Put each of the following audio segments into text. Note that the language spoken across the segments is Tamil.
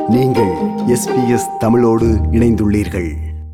நீங்கள் எஸ்பிஎஸ் தமிழோடு இணைந்துள்ளீர்கள்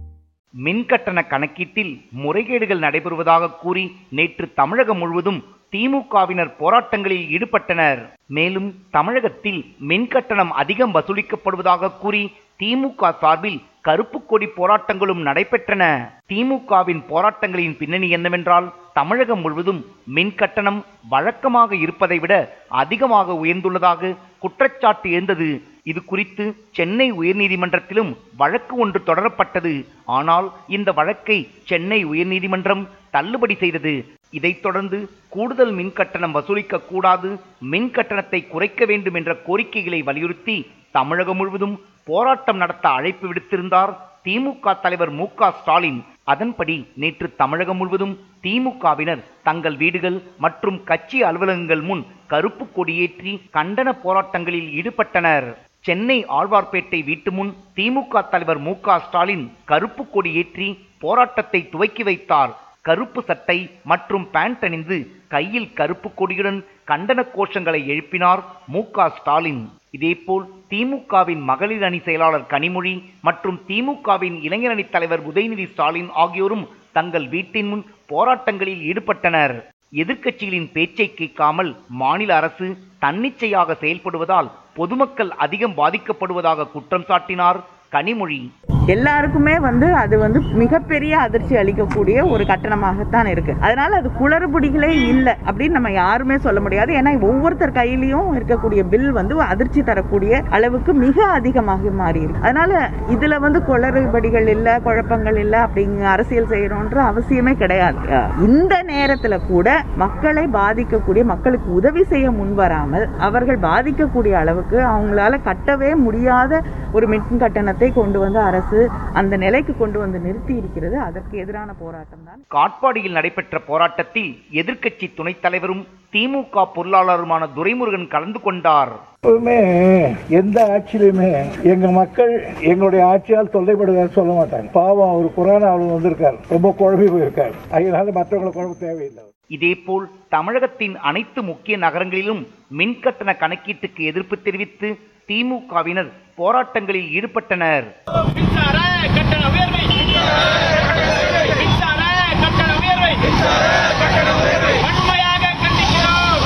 மின் கட்டண கணக்கீட்டில் முறைகேடுகள் நடைபெறுவதாக கூறி நேற்று தமிழகம் முழுவதும் திமுகவினர் போராட்டங்களில் ஈடுபட்டனர் மேலும் தமிழகத்தில் மின் கட்டணம் அதிகம் வசூலிக்கப்படுவதாக கூறி திமுக சார்பில் கருப்பு கொடி போராட்டங்களும் நடைபெற்றன திமுகவின் போராட்டங்களின் பின்னணி என்னவென்றால் தமிழகம் முழுவதும் மின் கட்டணம் வழக்கமாக இருப்பதை விட அதிகமாக உயர்ந்துள்ளதாக குற்றச்சாட்டு எழுந்தது இது குறித்து சென்னை உயர்நீதிமன்றத்திலும் வழக்கு ஒன்று தொடரப்பட்டது ஆனால் இந்த வழக்கை சென்னை உயர்நீதிமன்றம் தள்ளுபடி செய்தது இதைத் தொடர்ந்து கூடுதல் மின் கட்டணம் வசூலிக்க கூடாது மின் கட்டணத்தை குறைக்க வேண்டும் என்ற கோரிக்கைகளை வலியுறுத்தி தமிழகம் முழுவதும் போராட்டம் நடத்த அழைப்பு விடுத்திருந்தார் திமுக தலைவர் மு க ஸ்டாலின் அதன்படி நேற்று தமிழகம் முழுவதும் திமுகவினர் தங்கள் வீடுகள் மற்றும் கட்சி அலுவலகங்கள் முன் கருப்பு கொடியேற்றி கண்டன போராட்டங்களில் ஈடுபட்டனர் சென்னை ஆழ்வார்பேட்டை வீட்டு முன் திமுக தலைவர் மு க ஸ்டாலின் கருப்பு கொடி ஏற்றி போராட்டத்தை துவக்கி வைத்தார் கருப்பு சட்டை மற்றும் பேண்ட் அணிந்து கையில் கருப்பு கொடியுடன் கண்டன கோஷங்களை எழுப்பினார் மு க ஸ்டாலின் இதேபோல் திமுகவின் மகளிர் அணி செயலாளர் கனிமொழி மற்றும் திமுகவின் இளைஞர் அணி தலைவர் உதயநிதி ஸ்டாலின் ஆகியோரும் தங்கள் வீட்டின் முன் போராட்டங்களில் ஈடுபட்டனர் எதிர்க்கட்சிகளின் பேச்சை கேட்காமல் மாநில அரசு தன்னிச்சையாக செயல்படுவதால் பொதுமக்கள் அதிகம் பாதிக்கப்படுவதாக குற்றம் சாட்டினார் கனிமொழி எல்லாருக்குமே வந்து அது வந்து மிகப்பெரிய அதிர்ச்சி அளிக்கக்கூடிய ஒரு கட்டணமாகத்தான் இருக்கு அதனால அது குளறுபடிகளே இல்லை அப்படின்னு நம்ம யாருமே சொல்ல முடியாது ஏன்னா ஒவ்வொருத்தர் கையிலையும் இருக்கக்கூடிய பில் வந்து அதிர்ச்சி தரக்கூடிய அளவுக்கு மிக அதிகமாக மாறி இருக்கு அதனால இதுல வந்து குளறுபடிகள் இல்லை குழப்பங்கள் இல்லை அப்படிங்க அரசியல் செய்யணுன்ற அவசியமே கிடையாது அஹ் இந்த நேரத்துல கூட மக்களை பாதிக்கக்கூடிய மக்களுக்கு உதவி செய்ய முன்வராமல் அவர்கள் பாதிக்கக்கூடிய அளவுக்கு அவங்களால கட்டவே முடியாத ஒரு மின் கட்டணத்தை கொண்டு வந்து அரசு அந்த நிலைக்கு கொண்டு வந்து நிறுத்தி இருக்கிறது அதற்கு எதிரான போராட்டம் தான் காட்பாடியில் நடைபெற்ற போராட்டத்தில் எதிர்க்கட்சி துணைத் தலைவரும் திமுக பொருளாளருமான துரைமுருகன் கலந்து கொண்டார் எப்பவுமே எந்த ஆட்சியிலுமே எங்க மக்கள் எங்களுடைய ஆட்சியால் தொல்லைப்படுவதாக சொல்ல மாட்டாங்க பாவம் அவர் கொரோனாவில் வந்திருக்காரு ரொம்ப குழம்பி போயிருக்காரு அதனால மற்றவங்களை குழப்ப தேவையில்லை இதேபோல் தமிழகத்தின் அனைத்து முக்கிய நகரங்களிலும் மின் கட்டண கணக்கீட்டுக்கு எதிர்ப்பு தெரிவித்து திமுகவினர் போராட்டங்களில் ஈடுபட்டனர் மின்சார கட்டண உயர்வை மின்சார கட்டண உயர்வை வன்மையாக கண்டிக்கிறோம்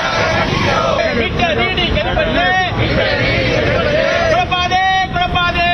மீட்டர் ரீடிங் என்பது குழப்பாதே குழப்பாதே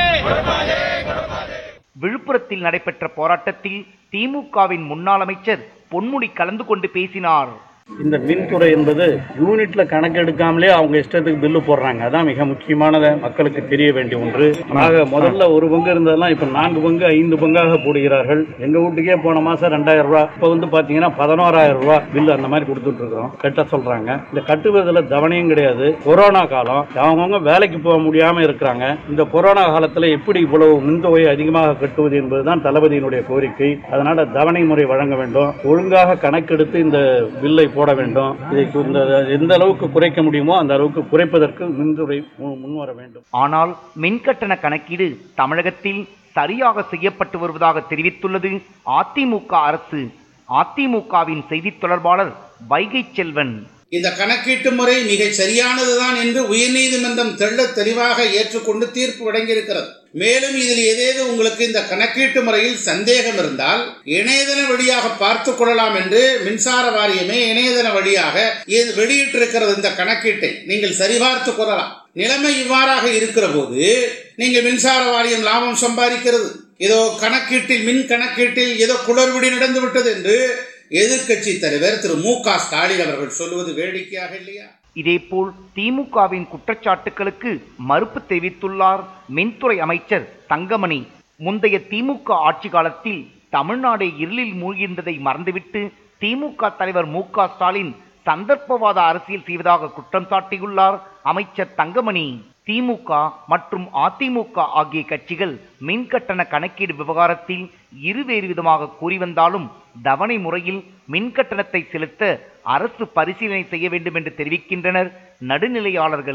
விழுப்புரத்தில் நடைபெற்ற போராட்டத்தில் திமுகவின் முன்னாள் அமைச்சர் பொன்முடி கலந்து கொண்டு பேசினார் இந்த மின்துறை என்பது யூனிட்ல கணக்கெடுக்காமலே அவங்க இஷ்டத்துக்கு பில்லு போடுறாங்க அதான் மிக முக்கியமானது மக்களுக்கு தெரிய வேண்டிய ஒன்று ஆக முதல்ல ஒரு பங்கு இருந்ததெல்லாம் இப்ப நான்கு பங்கு ஐந்து பங்காக போடுகிறார்கள் எங்க வீட்டுக்கே போன மாசம் ரெண்டாயிரம் ரூபாய் இப்ப வந்து பாத்தீங்கன்னா பதினோராயிரம் ரூபாய் பில்லு அந்த மாதிரி கொடுத்துட்டு இருக்கிறோம் கட்ட சொல்றாங்க இந்த கட்டுவதில் தவணையும் கிடையாது கொரோனா காலம் அவங்கவுங்க வேலைக்கு போக முடியாம இருக்கிறாங்க இந்த கொரோனா காலத்துல எப்படி இவ்வளவு மின்தொகையை அதிகமாக கட்டுவது என்பதுதான் தளபதியினுடைய கோரிக்கை அதனால தவணை முறை வழங்க வேண்டும் ஒழுங்காக கணக்கெடுத்து இந்த பில்லை போட வேண்டும் இதை இந்த எந்த அளவுக்கு குறைக்க முடியுமோ அந்த அளவுக்கு குறைப்பதற்கு மின்துறை மு- முன்வர வேண்டும் ஆனால் மின் கட்டண கணக்கீடு தமிழகத்தில் சரியாக செய்யப்பட்டு வருவதாக தெரிவித்துள்ளது அதிமுக அரசு அதிமுகவின் செய்தித் தொடர்பாளர் வைகை செல்வன் இந்த கணக்கீட்டு முறை மிகச் சரியானதுதான் என்று உயர்நீதிமன்றம் தெள்ளத் தெளிவாக ஏற்றுக்கொண்டு தீர்ப்பு வழங்கியிருக்கிறது மேலும் இதில் ஏதேது உங்களுக்கு இந்த கணக்கீட்டு முறையில் சந்தேகம் இருந்தால் இணையதள வழியாக பார்த்து கொள்ளலாம் என்று மின்சார வாரியமே இணையதள வழியாக இது வெளியிட்டிருக்கிறது இந்த கணக்கீட்டை நீங்கள் சரிபார்த்து கொள்ளலாம் நிலைமை இவ்வாறாக இருக்கிற போது நீங்கள் மின்சார வாரியம் லாபம் சம்பாதிக்கிறது ஏதோ கணக்கீட்டில் மின் கணக்கீட்டில் ஏதோ குளறுபடி நடந்து விட்டது என்று எதிர்க்கட்சி தலைவர் திரு மு க ஸ்டாலின் அவர்கள் சொல்லுவது வேடிக்கையாக இல்லையா இதேபோல் திமுகவின் குற்றச்சாட்டுகளுக்கு மறுப்பு தெரிவித்துள்ளார் மின்துறை அமைச்சர் தங்கமணி முந்தைய திமுக ஆட்சி காலத்தில் தமிழ்நாடு இருளில் மூழ்கியிருந்ததை மறந்துவிட்டு திமுக தலைவர் மு க ஸ்டாலின் சந்தர்ப்பவாத அரசியல் செய்வதாக குற்றம் சாட்டியுள்ளார் அமைச்சர் தங்கமணி திமுக மற்றும் அதிமுக ஆகிய கட்சிகள் மின் கட்டண கணக்கீடு விவகாரத்தில் இருவேறு விதமாக கூறி வந்தாலும் தவணை முறையில் மின் கட்டணத்தை செலுத்த அரசு பரிசீலனை செய்ய வேண்டும் என்று தெரிவிக்கின்றனர் நடுநிலையாளர்கள்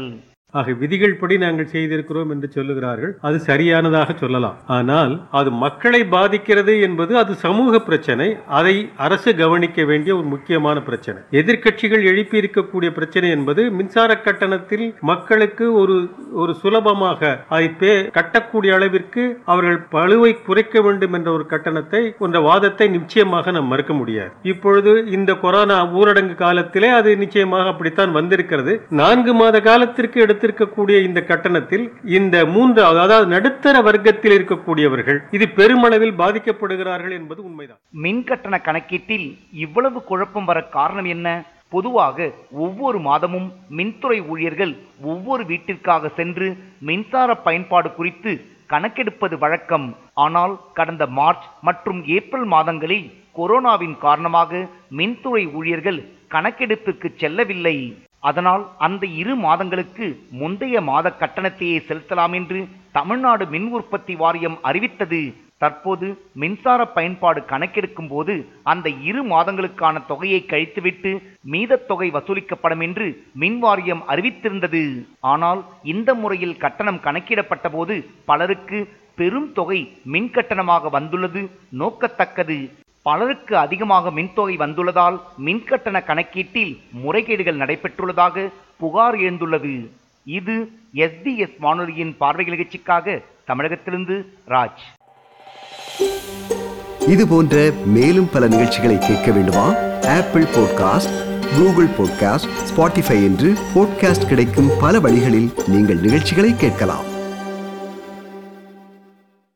ஆக விதிகள் படி நாங்கள் செய்திருக்கிறோம் என்று சொல்லுகிறார்கள் அது சரியானதாக சொல்லலாம் ஆனால் அது மக்களை பாதிக்கிறது என்பது அது சமூக பிரச்சனை அதை அரசு கவனிக்க வேண்டிய ஒரு முக்கியமான பிரச்சனை எதிர்க்கட்சிகள் எழுப்பி இருக்கக்கூடிய பிரச்சனை என்பது மின்சார கட்டணத்தில் மக்களுக்கு ஒரு ஒரு சுலபமாக அதை பே கட்டக்கூடிய அளவிற்கு அவர்கள் பழுவை குறைக்க வேண்டும் என்ற ஒரு கட்டணத்தை என்ற வாதத்தை நிச்சயமாக நாம் மறுக்க முடியாது இப்பொழுது இந்த கொரோனா ஊரடங்கு காலத்திலே அது நிச்சயமாக அப்படித்தான் வந்திருக்கிறது நான்கு மாத காலத்திற்கு எடுத்திருக்கக்கூடிய இந்த கட்டணத்தில் இந்த மூன்று அதாவது நடுத்தர வர்க்கத்தில் இருக்கக்கூடியவர்கள் இது பெருமளவில் பாதிக்கப்படுகிறார்கள் என்பது உண்மைதான் மின் கட்டண கணக்கீட்டில் இவ்வளவு குழப்பம் வர காரணம் என்ன பொதுவாக ஒவ்வொரு மாதமும் மின்துறை ஊழியர்கள் ஒவ்வொரு வீட்டிற்காக சென்று மின்சார பயன்பாடு குறித்து கணக்கெடுப்பது வழக்கம் ஆனால் கடந்த மார்ச் மற்றும் ஏப்ரல் மாதங்களில் கொரோனாவின் காரணமாக மின்துறை ஊழியர்கள் கணக்கெடுப்புக்கு செல்லவில்லை அதனால் அந்த இரு மாதங்களுக்கு முந்தைய மாத கட்டணத்தையே செலுத்தலாம் என்று தமிழ்நாடு மின் உற்பத்தி வாரியம் அறிவித்தது தற்போது மின்சார பயன்பாடு கணக்கெடுக்கும் போது அந்த இரு மாதங்களுக்கான தொகையை கழித்துவிட்டு மீதத் தொகை வசூலிக்கப்படும் என்று மின் வாரியம் அறிவித்திருந்தது ஆனால் இந்த முறையில் கட்டணம் கணக்கிடப்பட்ட போது பலருக்கு பெரும் தொகை மின் கட்டணமாக வந்துள்ளது நோக்கத்தக்கது பலருக்கு அதிகமாக மின்தொகை வந்துள்ளதால் மின்கட்டண கணக்கீட்டில் முறைகேடுகள் நடைபெற்றுள்ளதாக புகார் எழுந்துள்ளது இது எஸ்பிஎஸ் வானொலியின் பார்வைகள் நிகழ்ச்சிக்காக தமிழகத்திலிருந்து ராஜ் இது போன்ற மேலும் பல நிகழ்ச்சிகளை கேட்க வேண்டுமா Apple podcast Google podcast Spotify என்று பாட்காஸ்ட் கிடைக்கும் பல வழிகளில் நீங்கள் நிகழ்ச்சிகளை கேட்கலாம்